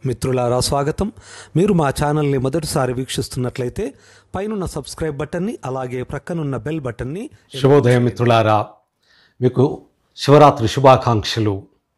మిత్రులారా స్వాగతం మీరు మా ఛానల్ని మొదటిసారి వీక్షిస్తున్నట్లయితే పైనున్న సబ్స్క్రైబ్ బటన్ని అలాగే ప్రక్కనున్న బెల్ బటన్ని శుభోదయం మిత్రులారా మీకు శివరాత్రి శుభాకాంక్షలు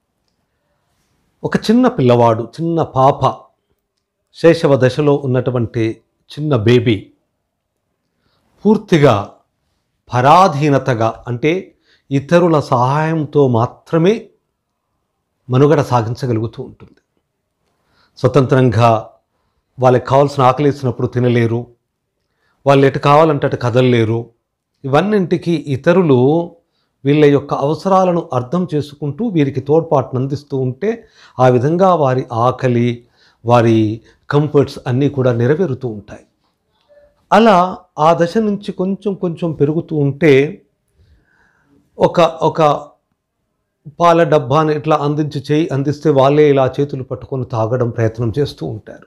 ఒక చిన్న పిల్లవాడు చిన్న పాప శైశవ దశలో ఉన్నటువంటి చిన్న బేబీ పూర్తిగా పరాధీనతగా అంటే ఇతరుల సహాయంతో మాత్రమే మనుగడ సాగించగలుగుతూ ఉంటుంది స్వతంత్రంగా వాళ్ళకి కావాల్సిన ఆకలిసినప్పుడు తినలేరు వాళ్ళు ఎటు కావాలంటే అటు కదలలేరు ఇవన్నింటికి ఇతరులు వీళ్ళ యొక్క అవసరాలను అర్థం చేసుకుంటూ వీరికి తోడ్పాటును అందిస్తూ ఉంటే ఆ విధంగా వారి ఆకలి వారి కంఫర్ట్స్ అన్నీ కూడా నెరవేరుతూ ఉంటాయి అలా ఆ దశ నుంచి కొంచెం కొంచెం పెరుగుతూ ఉంటే ఒక ఒక పాల డబ్బాని ఇట్లా అందించి చేయి అందిస్తే వాళ్ళే ఇలా చేతులు పట్టుకొని తాగడం ప్రయత్నం చేస్తూ ఉంటారు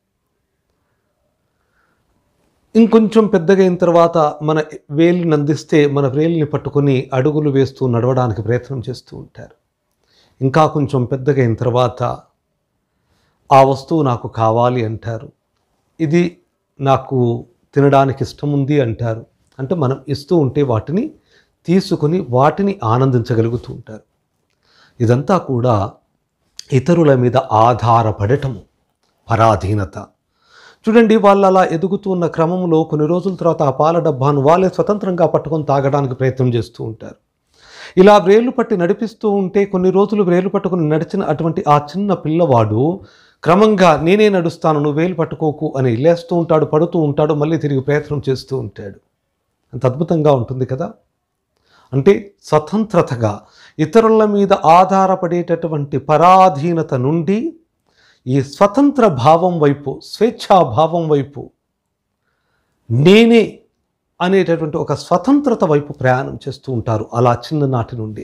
ఇంకొంచెం పెద్దగా అయిన తర్వాత మన వేలిని అందిస్తే మన వేలిని పట్టుకొని అడుగులు వేస్తూ నడవడానికి ప్రయత్నం చేస్తూ ఉంటారు ఇంకా కొంచెం పెద్దగా అయిన తర్వాత ఆ వస్తువు నాకు కావాలి అంటారు ఇది నాకు తినడానికి ఇష్టం ఉంది అంటారు అంటే మనం ఇస్తూ ఉంటే వాటిని తీసుకుని వాటిని ఆనందించగలుగుతూ ఉంటారు ఇదంతా కూడా ఇతరుల మీద ఆధారపడటము పరాధీనత చూడండి వాళ్ళు అలా ఎదుగుతూ ఉన్న క్రమంలో కొన్ని రోజుల తర్వాత ఆ పాల డబ్బాను వాళ్ళే స్వతంత్రంగా పట్టుకొని తాగడానికి ప్రయత్నం చేస్తూ ఉంటారు ఇలా వ్రేలు పట్టి నడిపిస్తూ ఉంటే కొన్ని రోజులు వ్రేలు పట్టుకుని నడిచిన అటువంటి ఆ చిన్న పిల్లవాడు క్రమంగా నేనే నడుస్తాను నువ్వు వేలు పట్టుకోకు అని లేస్తూ ఉంటాడు పడుతూ ఉంటాడు మళ్ళీ తిరిగి ప్రయత్నం చేస్తూ ఉంటాడు అంత అద్భుతంగా ఉంటుంది కదా అంటే స్వతంత్రతగా ఇతరుల మీద ఆధారపడేటటువంటి పరాధీనత నుండి ఈ స్వతంత్ర భావం వైపు స్వేచ్ఛా భావం వైపు నేనే అనేటటువంటి ఒక స్వతంత్రత వైపు ప్రయాణం చేస్తూ ఉంటారు అలా చిన్ననాటి నుండి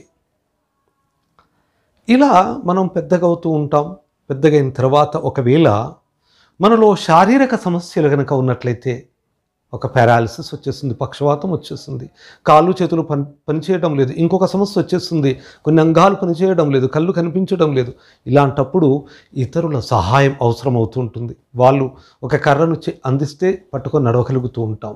ఇలా మనం పెద్దగా అవుతూ ఉంటాం పెద్దగైన తర్వాత ఒకవేళ మనలో శారీరక సమస్యలు కనుక ఉన్నట్లయితే ఒక పారాలిసిస్ వచ్చేస్తుంది పక్షవాతం వచ్చేస్తుంది కాళ్ళు చేతులు పని పనిచేయడం లేదు ఇంకొక సమస్య వచ్చేస్తుంది కొన్ని అంగాలు పనిచేయడం లేదు కళ్ళు కనిపించడం లేదు ఇలాంటప్పుడు ఇతరుల సహాయం అవసరం అవుతూ ఉంటుంది వాళ్ళు ఒక కర్రను చే- అందిస్తే పట్టుకొని నడవగలుగుతూ ఉంటాం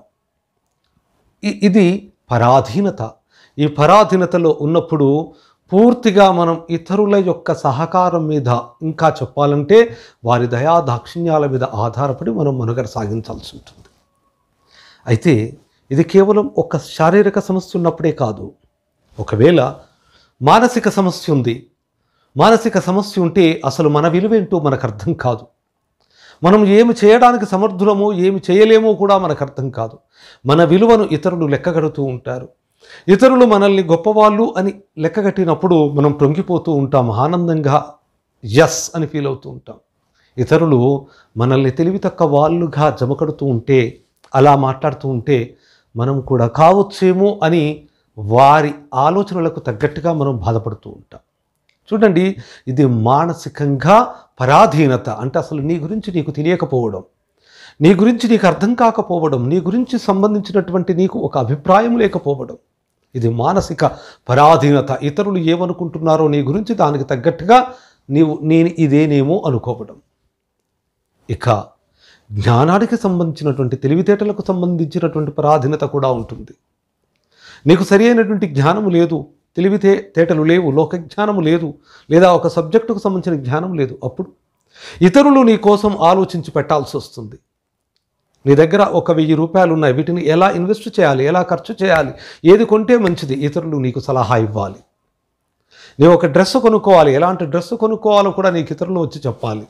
ఇ- ఇది పరాధీనత ఈ పరాధీనతలో ఉన్నప్పుడు పూర్తిగా మనం ఇతరుల యొక్క సహకారం మీద ఇంకా చెప్పాలంటే వారి దయా దాక్షిణ్యాల మీద ఆధారపడి మనం మనుగడ సాగించాల్సి ఉంటుంది అయితే ఇది కేవలం ఒక శారీరక సమస్య ఉన్నప్పుడే కాదు ఒకవేళ మానసిక సమస్య ఉంది మానసిక సమస్య ఉంటే అసలు మన విలువేంటో మనకు అర్థం కాదు మనం ఏమి చేయడానికి సమర్థులమో ఏమి చేయలేమో కూడా మనకు అర్థం కాదు మన విలువను ఇతరులు లెక్కగడుతూ ఉంటారు ఇతరులు మనల్ని గొప్పవాళ్ళు అని లెక్కగట్టినప్పుడు మనం పొంగిపోతూ ఉంటాం ఆనందంగా ఎస్ అని ఫీల్ అవుతూ ఉంటాం ఇతరులు మనల్ని తెలివి తక్క వాళ్ళుగా జమకడుతూ ఉంటే అలా మాట్లాడుతూ ఉంటే మనం కూడా కావచ్చేమో అని వారి ఆలోచనలకు తగ్గట్టుగా మనం బాధపడుతూ ఉంటాం చూడండి ఇది మానసికంగా పరాధీనత అంటే అసలు నీ గురించి నీకు తెలియకపోవడం నీ గురించి నీకు అర్థం కాకపోవడం నీ గురించి సంబంధించినటువంటి నీకు ఒక అభిప్రాయం లేకపోవడం ఇది మానసిక పరాధీనత ఇతరులు ఏమనుకుంటున్నారో నీ గురించి దానికి తగ్గట్టుగా నీవు నేను ఇదేనేమో అనుకోవడం ఇక జ్ఞానానికి సంబంధించినటువంటి తెలివితేటలకు సంబంధించినటువంటి పరాధీనత కూడా ఉంటుంది నీకు సరి అయినటువంటి జ్ఞానము లేదు తెలివితే తేటలు లేవు లోక జ్ఞానము లేదు లేదా ఒక సబ్జెక్టుకు సంబంధించిన జ్ఞానం లేదు అప్పుడు ఇతరులు నీ కోసం ఆలోచించి పెట్టాల్సి వస్తుంది నీ దగ్గర ఒక వెయ్యి రూపాయలు ఉన్నాయి వీటిని ఎలా ఇన్వెస్ట్ చేయాలి ఎలా ఖర్చు చేయాలి ఏది కొంటే మంచిది ఇతరులు నీకు సలహా ఇవ్వాలి నీవు ఒక డ్రెస్ కొనుక్కోవాలి ఎలాంటి డ్రెస్ కొనుక్కోవాలో కూడా నీకు ఇతరులు వచ్చి చెప్పాలి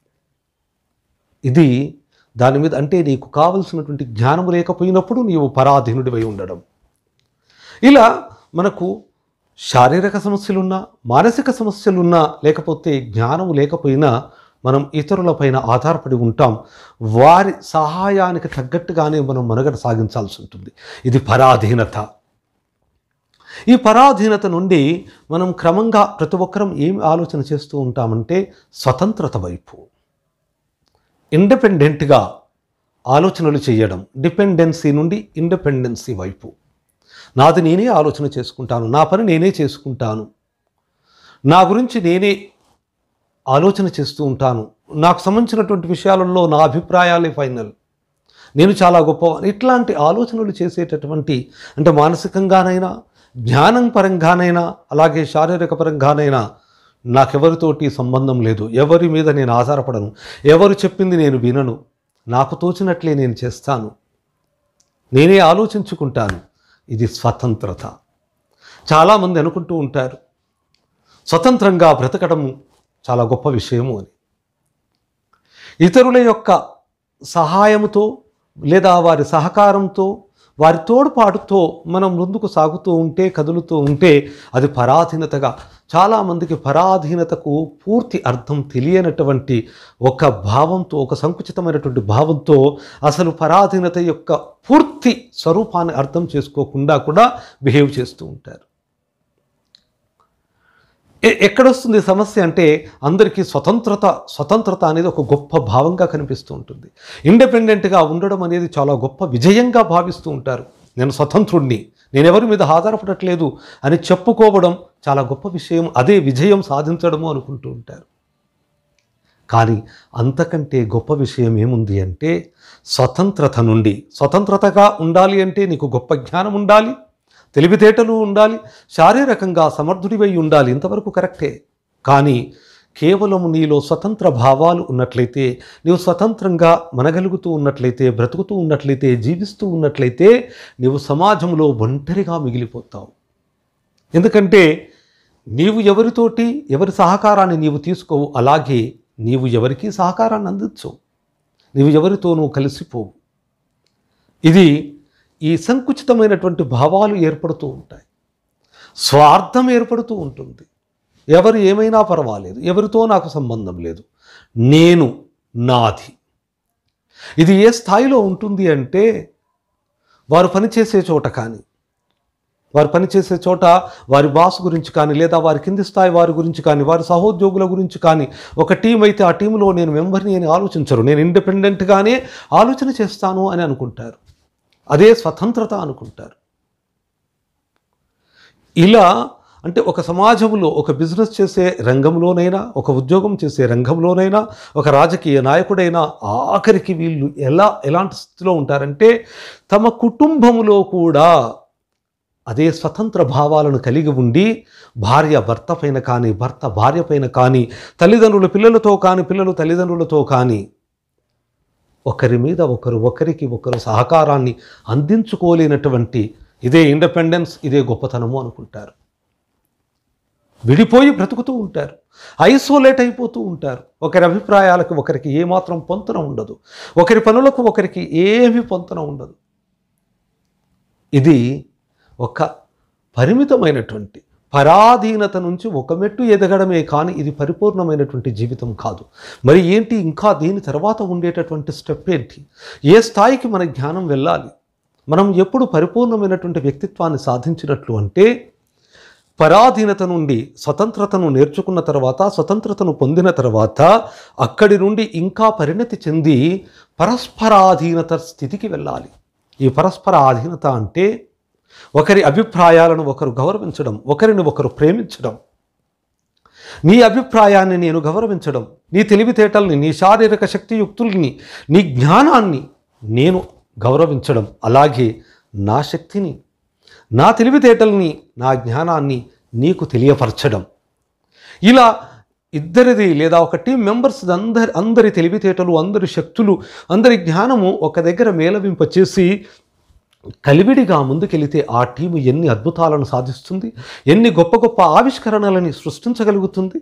ఇది దాని మీద అంటే నీకు కావలసినటువంటి జ్ఞానము లేకపోయినప్పుడు నీవు పరాధీనుడివై ఉండడం ఇలా మనకు శారీరక సమస్యలున్నా మానసిక సమస్యలున్నా లేకపోతే జ్ఞానం లేకపోయినా మనం ఇతరులపైన ఆధారపడి ఉంటాం వారి సహాయానికి తగ్గట్టుగానే మనం మనుగడ సాగించాల్సి ఉంటుంది ఇది పరాధీనత ఈ పరాధీనత నుండి మనం క్రమంగా ప్రతి ఒక్కరం ఏం ఆలోచన చేస్తూ ఉంటామంటే స్వతంత్రత వైపు ఇండిపెండెంట్గా ఆలోచనలు చేయడం డిపెండెన్సీ నుండి ఇండిపెండెన్సీ వైపు నాది నేనే ఆలోచన చేసుకుంటాను నా పని నేనే చేసుకుంటాను నా గురించి నేనే ఆలోచన చేస్తూ ఉంటాను నాకు సంబంధించినటువంటి విషయాలలో నా అభిప్రాయాలే ఫైనల్ నేను చాలా గొప్పవాడిని ఇట్లాంటి ఆలోచనలు చేసేటటువంటి అంటే మానసికంగానైనా జ్ఞానం పరంగానైనా అలాగే శారీరక పరంగానైనా నాకెవరితోటి సంబంధం లేదు ఎవరి మీద నేను ఆధారపడను ఎవరు చెప్పింది నేను వినను నాకు తోచినట్లే నేను చేస్తాను నేనే ఆలోచించుకుంటాను ఇది స్వతంత్రత చాలామంది అనుకుంటూ ఉంటారు స్వతంత్రంగా బ్రతకడము చాలా గొప్ప విషయము అని ఇతరుల యొక్క సహాయముతో లేదా వారి సహకారంతో వారి తోడ్పాటుతో మనం ముందుకు సాగుతూ ఉంటే కదులుతూ ఉంటే అది పరాధీనతగా చాలామందికి పరాధీనతకు పూర్తి అర్థం తెలియనటువంటి ఒక భావంతో ఒక సంకుచితమైనటువంటి భావంతో అసలు పరాధీనత యొక్క పూర్తి స్వరూపాన్ని అర్థం చేసుకోకుండా కూడా బిహేవ్ చేస్తూ ఉంటారు ఎ- ఎక్కడొస్తుంది సమస్య అంటే అందరికీ స్వతంత్రత స్వతంత్రత అనేది ఒక గొప్ప భావంగా కనిపిస్తూ ఉంటుంది ఇండిపెండెంట్గా ఉండడం అనేది చాలా గొప్ప విజయంగా భావిస్తూ ఉంటారు నేను స్వతంత్రుణ్ణి నేను ఎవరి మీద ఆధారపడట్లేదు అని చెప్పుకోవడం చాలా గొప్ప విషయం అదే విజయం సాధించడము అనుకుంటూ ఉంటారు కానీ అంతకంటే గొప్ప విషయం ఏముంది అంటే స్వతంత్రత నుండి స్వతంత్రతగా ఉండాలి అంటే నీకు గొప్ప జ్ఞానం ఉండాలి తెలివితేటలు ఉండాలి శారీరకంగా సమర్థుడివై ఉండాలి ఇంతవరకు కరెక్టే కానీ కేవలం నీలో స్వతంత్ర భావాలు ఉన్నట్లయితే నీవు స్వతంత్రంగా మనగలుగుతూ ఉన్నట్లయితే బ్రతుకుతూ ఉన్నట్లయితే జీవిస్తూ ఉన్నట్లయితే నీవు సమాజంలో ఒంటరిగా మిగిలిపోతావు ఎందుకంటే నీవు ఎవరితోటి ఎవరి సహకారాన్ని నీవు తీసుకోవు అలాగే నీవు ఎవరికి సహకారాన్ని అందించవు నీవు ఎవరితోనూ కలిసిపోవు ఇది ఈ సంకుచితమైనటువంటి భావాలు ఏర్పడుతూ ఉంటాయి స్వార్థం ఏర్పడుతూ ఉంటుంది ఎవరు ఏమైనా పర్వాలేదు ఎవరితో నాకు సంబంధం లేదు నేను నాది ఇది ఏ స్థాయిలో ఉంటుంది అంటే వారు పనిచేసే చోట కానీ వారు పనిచేసే చోట వారి బాస్ గురించి కానీ లేదా వారి కింది స్థాయి వారి గురించి కానీ వారి సహోద్యోగుల గురించి కానీ ఒక టీం అయితే ఆ టీంలో నేను మెంబర్ని అని ఆలోచించరు నేను ఇండిపెండెంట్గానే ఆలోచన చేస్తాను అని అనుకుంటారు అదే స్వతంత్రత అనుకుంటారు ఇలా అంటే ఒక సమాజంలో ఒక బిజినెస్ చేసే రంగంలోనైనా ఒక ఉద్యోగం చేసే రంగంలోనైనా ఒక రాజకీయ నాయకుడైనా ఆఖరికి వీళ్ళు ఎలా ఎలాంటి స్థితిలో ఉంటారంటే తమ కుటుంబములో కూడా అదే స్వతంత్ర భావాలను కలిగి ఉండి భార్య భర్త పైన కానీ భర్త భార్య పైన కానీ తల్లిదండ్రులు పిల్లలతో కానీ పిల్లలు తల్లిదండ్రులతో కానీ ఒకరి మీద ఒకరు ఒకరికి ఒకరు సహకారాన్ని అందించుకోలేనటువంటి ఇదే ఇండిపెండెన్స్ ఇదే గొప్పతనము అనుకుంటారు విడిపోయి బ్రతుకుతూ ఉంటారు ఐసోలేట్ అయిపోతూ ఉంటారు ఒకరి అభిప్రాయాలకు ఒకరికి ఏమాత్రం పొంతన ఉండదు ఒకరి పనులకు ఒకరికి ఏమీ పొంతన ఉండదు ఇది ఒక పరిమితమైనటువంటి పరాధీనత నుంచి ఒక మెట్టు ఎదగడమే కానీ ఇది పరిపూర్ణమైనటువంటి జీవితం కాదు మరి ఏంటి ఇంకా దీని తర్వాత ఉండేటటువంటి స్టెప్ ఏంటి ఏ స్థాయికి మన జ్ఞానం వెళ్ళాలి మనం ఎప్పుడు పరిపూర్ణమైనటువంటి వ్యక్తిత్వాన్ని సాధించినట్లు అంటే పరాధీనత నుండి స్వతంత్రతను నేర్చుకున్న తర్వాత స్వతంత్రతను పొందిన తర్వాత అక్కడి నుండి ఇంకా పరిణతి చెంది పరస్పరాధీనత స్థితికి వెళ్ళాలి ఈ పరస్పర ఆధీనత అంటే ఒకరి అభిప్రాయాలను ఒకరు గౌరవించడం ఒకరిని ఒకరు ప్రేమించడం నీ అభిప్రాయాన్ని నేను గౌరవించడం నీ తెలివితేటల్ని నీ శారీరక శక్తియుక్తుల్ని నీ జ్ఞానాన్ని నేను గౌరవించడం అలాగే నా శక్తిని నా తెలివితేటల్ని నా జ్ఞానాన్ని నీకు తెలియపరచడం ఇలా ఇద్దరిది లేదా ఒక టీం మెంబర్స్ అందరి అందరి తెలివితేటలు అందరి శక్తులు అందరి జ్ఞానము ఒక దగ్గర మేళవింపచేసి కలివిడిగా ముందుకెళితే ఆ టీము ఎన్ని అద్భుతాలను సాధిస్తుంది ఎన్ని గొప్ప గొప్ప ఆవిష్కరణలని సృష్టించగలుగుతుంది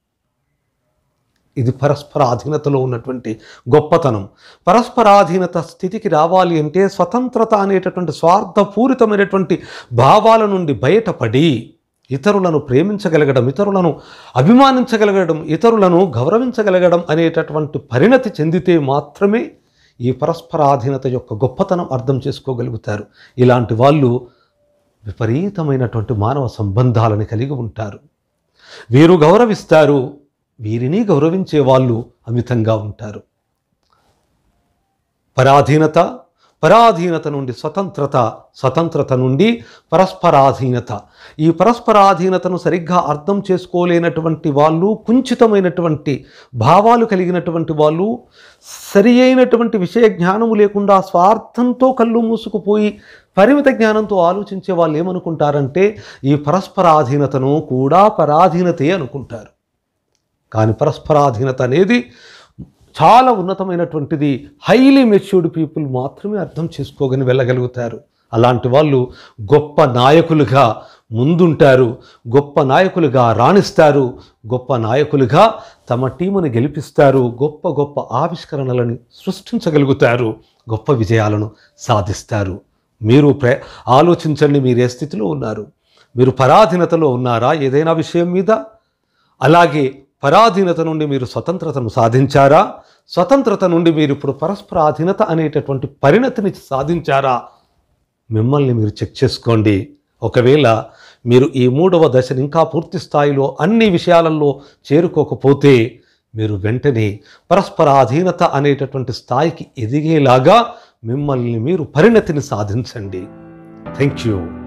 ఇది పరస్పర అధీనతలో ఉన్నటువంటి గొప్పతనం పరస్పరాధీనత స్థితికి రావాలి అంటే స్వతంత్రత అనేటటువంటి స్వార్థపూరితమైనటువంటి భావాల నుండి బయటపడి ఇతరులను ప్రేమించగలగడం ఇతరులను అభిమానించగలగడం ఇతరులను గౌరవించగలగడం అనేటటువంటి పరిణతి చెందితే మాత్రమే ఈ పరస్పరాధీనత యొక్క గొప్పతనం అర్థం చేసుకోగలుగుతారు ఇలాంటి వాళ్ళు విపరీతమైనటువంటి మానవ సంబంధాలను కలిగి ఉంటారు వీరు గౌరవిస్తారు వీరిని గౌరవించే వాళ్ళు అమితంగా ఉంటారు పరాధీనత పరాధీనత నుండి స్వతంత్రత స్వతంత్రత నుండి పరస్పరాధీనత ఈ పరస్పరాధీనతను సరిగ్గా అర్థం చేసుకోలేనటువంటి వాళ్ళు కుంచితమైనటువంటి భావాలు కలిగినటువంటి వాళ్ళు సరి అయినటువంటి విషయ జ్ఞానము లేకుండా స్వార్థంతో కళ్ళు మూసుకుపోయి పరిమిత జ్ఞానంతో ఆలోచించే వాళ్ళు ఏమనుకుంటారంటే ఈ పరస్పరాధీనతను కూడా పరాధీనతే అనుకుంటారు కానీ పరస్పరాధీనత అనేది చాలా ఉన్నతమైనటువంటిది హైలీ మెచ్యూర్డ్ పీపుల్ మాత్రమే అర్థం చేసుకోగని వెళ్ళగలుగుతారు అలాంటి వాళ్ళు గొప్ప నాయకులుగా ముందుంటారు గొప్ప నాయకులుగా రాణిస్తారు గొప్ప నాయకులుగా తమ టీముని గెలిపిస్తారు గొప్ప గొప్ప ఆవిష్కరణలను సృష్టించగలుగుతారు గొప్ప విజయాలను సాధిస్తారు మీరు ప్ర ఆలోచించండి మీరు ఏ స్థితిలో ఉన్నారు మీరు పరాధీనతలో ఉన్నారా ఏదైనా విషయం మీద అలాగే పరాధీనత నుండి మీరు స్వతంత్రతను సాధించారా స్వతంత్రత నుండి మీరు ఇప్పుడు పరస్పరాధీనత అనేటటువంటి పరిణతిని సాధించారా మిమ్మల్ని మీరు చెక్ చేసుకోండి ఒకవేళ మీరు ఈ మూడవ దశను ఇంకా పూర్తి స్థాయిలో అన్ని విషయాలలో చేరుకోకపోతే మీరు వెంటనే పరస్పరాధీనత అనేటటువంటి స్థాయికి ఎదిగేలాగా మిమ్మల్ని మీరు పరిణతిని సాధించండి థ్యాంక్ యూ